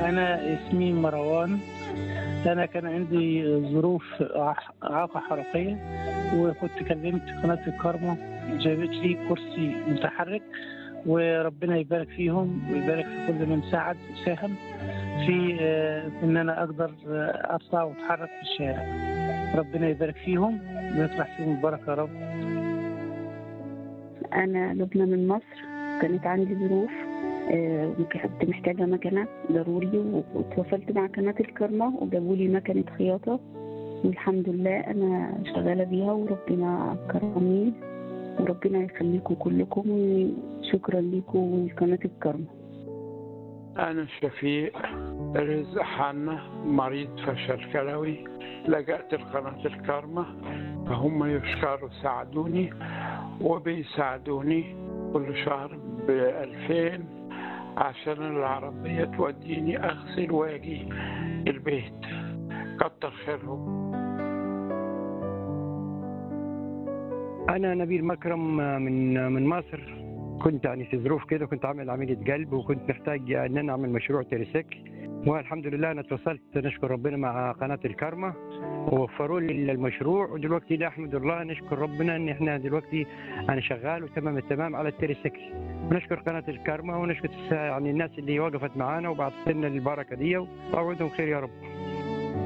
أنا اسمي مروان أنا كان عندي ظروف إع- إعاقة حركية وكنت كلمت قناة الكارما جابت لي كرسي متحرك وربنا يبارك فيهم ويبارك في كل من ساعد وساهم في آه، إن أنا أقدر آه، أطلع وأتحرك في الشارع ربنا يبارك فيهم ويطرح فيهم البركة يا رب أنا لبنى من مصر كانت عندي ظروف آه، وكنت محتاجة مكنة ضروري و- واتواصلت مع قناة الكرمة وجابوا لي مكنة خياطة والحمد لله أنا شغالة بيها وربنا كرمني وربنا يخليكم كلكم وشكرا لكم ولقناة الكرمة أنا شفيق رزق حنا مريض فشل كلوي لجأت لقناة الكرمة فهم يشكروا ساعدوني وبيساعدوني كل شهر بألفين عشان العربية توديني أغسل وأجي البيت كتر خيرهم أنا نبيل مكرم من من مصر كنت يعني في ظروف كده كنت عامل عملية قلب وكنت محتاج إن أنا أعمل مشروع تريسيكل والحمد لله أنا اتواصلت نشكر ربنا مع قناة الكرمة ووفروا لي المشروع ودلوقتي لا أحمد الله نشكر ربنا إن إحنا دلوقتي أنا شغال وتمام التمام على التريسيكل ونشكر قناة الكرمة ونشكر يعني الناس اللي وقفت معانا وبعثت لنا البركة دي وأعودهم خير يا رب